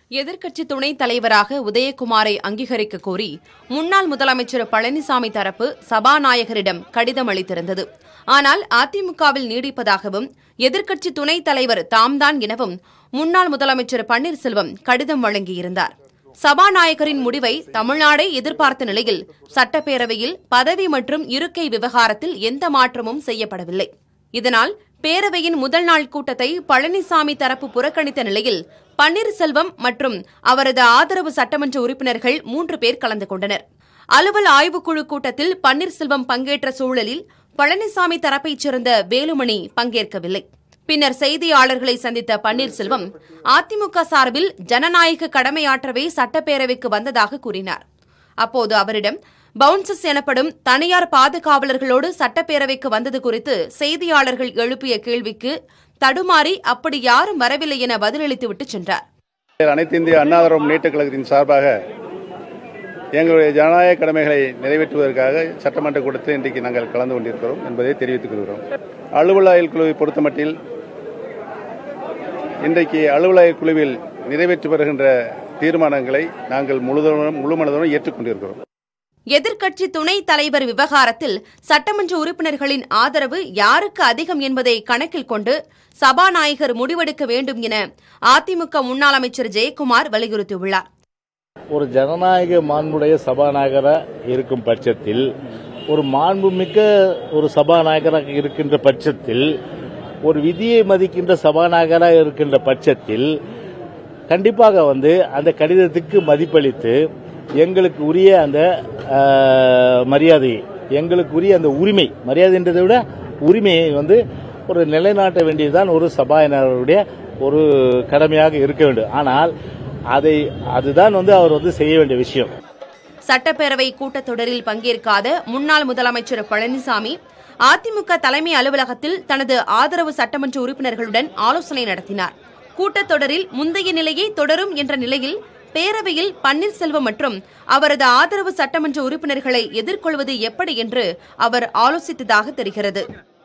எதிர்க்கட்சி துணைத் தலைவராக உதயகுமாரை அங்கீகரிக்க கோரி முன்னாள் முதலமைச்சர் பழனிசாமி தரப்பு சபாநாயகரிடம் கடிதம் அளித்திருந்தது ஆனால் அதிமுகவில் நீடிப்பதாகவும் எதிர்க்கட்சி துணைத் தலைவர் தாம்தான் எனவும் முன்னாள் முதலமைச்சர் பன்னீர்செல்வம் கடிதம் வழங்கியிருந்தார் சபாநாயகரின் முடிவை தமிழ்நாடே எதிர்பார்த்த நிலையில் சட்டப்பேரவையில் பதவி மற்றும் இருக்கை விவகாரத்தில் எந்த மாற்றமும் செய்யப்படவில்லை இதனால் பேரவையின் முதல் நாள் கூட்டத்தை பழனிசாமி தரப்பு புறக்கணித்த நிலையில் பன்னீர்செல்வம் மற்றும் அவரது ஆதரவு சட்டமன்ற உறுப்பினர்கள் மூன்று பேர் கலந்து கொண்டனர் அலுவல் ஆய்வுக்குழு கூட்டத்தில் பன்னீர்செல்வம் பங்கேற்ற சூழலில் பழனிசாமி தரப்பைச் சேர்ந்த வேலுமணி பங்கேற்கவில்லை பின்னர் செய்தியாளர்களை சந்தித்த பன்னீர்செல்வம் அதிமுக சார்பில் ஜனநாயக கடமையாற்றவே சட்டப்பேரவைக்கு வந்ததாக கூறினார் அப்போது அவரிடம் பவுன்சஸ் எனப்படும் தனியார் பாதுகாவலர்களோடு சட்டப்பேரவைக்கு வந்தது குறித்து செய்தியாளர்கள் எழுப்பிய கேள்விக்கு தடுமாறி அப்படி யாரும் வரவில்லை என பதிலளித்துவிட்டு சென்றார் அனைத்து இந்திய அண்ணா திராவிட முன்னேற்ற கழகத்தின் சார்பாக எங்களுடைய ஜனநாயக கடமைகளை நிறைவேற்றுவதற்காக சட்டமன்ற கூட்டத்தில் இன்றைக்கு நாங்கள் கலந்து கொண்டிருக்கிறோம் என்பதை தெரிவித்துக் கொள்கிறோம் அலுவல் ஆய்வு குழுவை பொறுத்தமட்டில் இன்றைக்கு அலுவல் ஆய்வு குழுவில் நிறைவேற்றி வருகின்ற தீர்மானங்களை நாங்கள் முழுதும் முழுமனதுடன் ஏற்றுக்கொண்டிருக்கிறோம் எதிர்க்கட்சி துணைத் தலைவர் விவகாரத்தில் சட்டமன்ற உறுப்பினர்களின் ஆதரவு யாருக்கு அதிகம் என்பதை கணக்கில் கொண்டு சபாநாயகர் முடிவெடுக்க வேண்டும் என அதிமுக முன்னாள் அமைச்சர் ஜெயக்குமார் வலியுறுத்தியுள்ளார் ஒரு ஜனநாயக மாண்புடைய சபாநாயகராக இருக்கும் பட்சத்தில் ஒரு மாண்புமிக்க ஒரு சபாநாயகராக இருக்கின்ற பட்சத்தில் ஒரு விதியை மதிக்கின்ற சபாநாயகராக இருக்கின்ற பட்சத்தில் கண்டிப்பாக வந்து அந்த கடிதத்துக்கு மதிப்பளித்து எங்களுக்கு உரிய அந்த அஹ், மரியாதையை எங்களுக்கு உரிய அந்த உரிமை மரியாதைன்றதை விட உரிமையை வந்து ஒரு நிலைநாட்ட வேண்டியதுதான் ஒரு சபாநாயகருடைய ஒரு கடமையாக இருக்க வேண்டும் ஆனால் அதை அதுதான் வந்து அவர் வந்து செய்ய வேண்டிய விஷயம் சட்டப்பேரவை கூட்டத்தொடரில் பங்கேற்காத முன்னாள் முதலமைச்சர் பழனிசாமி அதிமுக தலைமை அலுவலகத்தில் தனது ஆதரவு சட்டமன்ற உறுப்பினர்களுடன் ஆலோசனை நடத்தினார் கூட்டத்தொடரில் முந்தைய நிலையே தொடரும் என்ற நிலையில் பேரவையில் பன்னீர்செல்வம் மற்றும் அவரது ஆதரவு சட்டமன்ற உறுப்பினர்களை எதிர்கொள்வது எப்படி என்று அவர் ஆலோசித்ததாக தெரிகிறது